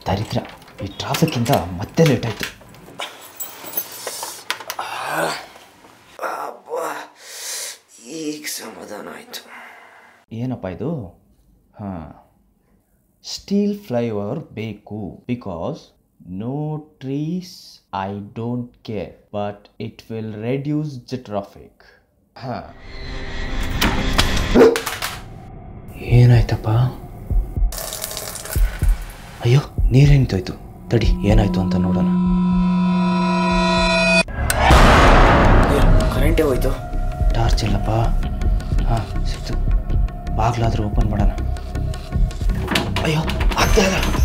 ದರಿದ್ರ ಈ ಟ್ರಾಫಿಕ್ಕಿಂದ ಮತ್ತೆ ಲೇಟ್ ಆಯಿತು ಈಗ ಸಮಾಧಾನ ಆಯಿತು ಏನಪ್ಪ ಇದು ಹಾಂ ಸ್ಟೀಲ್ ಫ್ಲೈಓವರ್ ಬೇಕು because no trees I don't care but it will reduce the traffic ಹಾಂ ಏನಾಯ್ತಪ್ಪ ಅಯ್ಯೋ ನೀರೇನಿತೋಯ್ತು ತಡಿ ಏನಾಯ್ತು ಅಂತ ನೋಡೋಣ ಕರೆಂಟೇ ಹೋಯ್ತು ಟಾರ್ಚ್ ಇಲ್ಲಪ್ಪ ಹಾಂ ಸಿಕ್ತು ಬಾಗ್ಲಾದ್ರೂ ಓಪನ್ ಮಾಡೋಣ ಅಯ್ಯೋ ಆಗ್ತಾ ಇಲ್ಲ